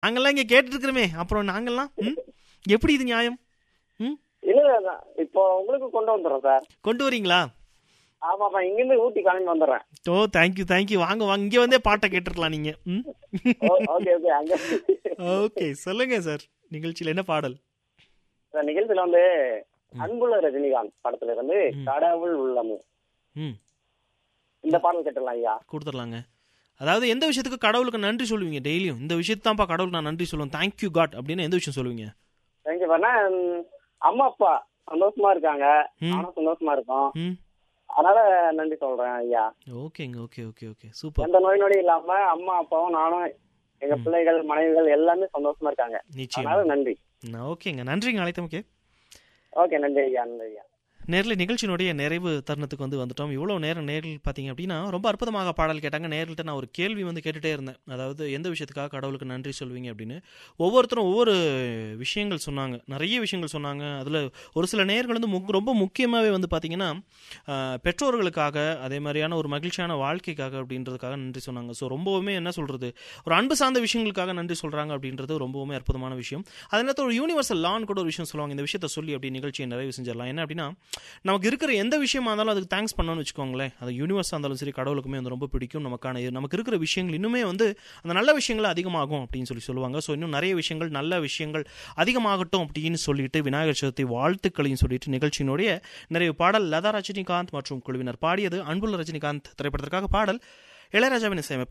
நாங்கெல்லாம் இங்க கேட்டுட்டு இருக்கிறோமே அப்புறம் நாங்கெல்லாம் ம் எப்படி இது நியாயம் ம் இல்ல இல்ல இப்போ உங்களுக்கு கொண்டு வந்துடுறோம் சார் கொண்டு வரீங்களா ஆமாப்பா இங்கிருந்து ஊட்டி கிளம்பி வந்துடுறேன் ஓ தேங்க்யூ தேங்க்யூ வாங்க வாங்க இங்கே வந்தே பாட்டை கேட்டுருக்கலாம் நீங்க ம் ஓகே ஓகே அங்க ஓகே சொல்லுங்க சார் நிகழ்ச்சியில் என்ன பாடல் சார் நிகழ்ச்சியில வந்து அன்புள்ள ரஜினிகாந்த் படத்துல இருந்து ம். கடவுள் உள்ளமும் ம் இந்த பாடல் கேட்டுடலாம் ஐயா கொடுத்துடலாங்க அதாவது எந்த விஷயத்துக்கு கடவுளுக்கு நன்றி சொல்லுவீங்க டெய்லியும் இந்த விஷயத்தான்ப்பா கடவுளுக்கு நான் நன்றி சொல்லுவேன் தேங்க்யூ காட் அப்படின்னு எந்த விஷயம் சொல்லுவீங்க தேங்க்யூ பண்ணா அம்மா அப்பா சந்தோஷமா இருக்காங்க ம். நானும் சந்தோஷமா இருக்கோம் ம் அதனால நன்றி சொல்றேன் ஐயா ஓகேங்க ஓகே ஓகே ஓகே சூப்பர் எந்த நோய் நொடி இல்லாம அம்மா அப்பாவும் நானும் எங்க பிள்ளைகள் மனைவிகள் எல்லாமே சந்தோஷமா இருக்காங்க நிச்சயம் அதனால நன்றி ஓகேங்க நன்றிங்க அழைத்தமுக்கே ஓகே நன்றி ஐயா நன்றி ஐயா நேரில் நிகழ்ச்சியினுடைய நிறைவு தருணத்துக்கு வந்து வந்துட்டோம் இவ்வளோ நேரம் நேரில் பார்த்தீங்க அப்படின்னா ரொம்ப அற்புதமாக பாடல் கேட்டாங்க நேரில்ட்ட நான் ஒரு கேள்வி வந்து கேட்டுகிட்டே இருந்தேன் அதாவது எந்த விஷயத்துக்காக கடவுளுக்கு நன்றி சொல்வீங்க அப்படின்னு ஒவ்வொருத்தரும் ஒவ்வொரு விஷயங்கள் சொன்னாங்க நிறைய விஷயங்கள் சொன்னாங்க அதில் ஒரு சில நேர்கள் வந்து முக் ரொம்ப முக்கியமாகவே வந்து பார்த்தீங்கன்னா ஆஹ், பெற்றோர்களுக்காக அதே மாதிரியான ஒரு மகிழ்ச்சியான வாழ்க்கைக்காக அப்படின்றதுக்காக நன்றி சொன்னாங்க ஸோ ரொம்பவுமே என்ன சொல்கிறது ஒரு அன்பு சார்ந்த விஷயங்களுக்காக நன்றி சொல்கிறாங்க அப்படின்றது ரொம்பவுமே அற்புதமான விஷயம் அதே நேரத்தில் ஒரு யூனிவர்சல் லான் கூட ஒரு விஷயம் சொல்லுவாங்க இந்த விஷயத்தை சொல்லி அப்படி நிகழ்ச்சியை நிறைவு செஞ்சிடலாம் என்ன அப்படின்னா நமக்கு இருக்கிற எந்த விஷயமா இருந்தாலும் அதுக்கு தேங்க்ஸ் பண்ணணும்னு வச்சுக்கோங்களேன் அது யூனிவர்ஸாக இருந்தாலும் சரி கடவுளுக்குமே வந்து ரொம்ப பிடிக்கும் நமக்கான நமக்கு இருக்கிற விஷயங்கள் இன்னுமே வந்து அந்த நல்ல விஷயங்கள் அதிகமாகும் அப்படின்னு சொல்லி சொல்லுவாங்க ஸோ இன்னும் நிறைய விஷயங்கள் நல்ல விஷயங்கள் அதிகமாகட்டும் அப்படின்னு சொல்லிட்டு விநாயகர் சதுர்த்தி வாழ்த்துக்களையும் சொல்லிட்டு நிகழ்ச்சியினுடைய நிறைவு பாடல் லதா ரஜினிகாந்த் மற்றும் குழுவினர் பாடியது அன்புள்ள ரஜினிகாந்த் திரைப்படத்திற்காக பாடல் இளையராஜாவின் இசையமைப்பு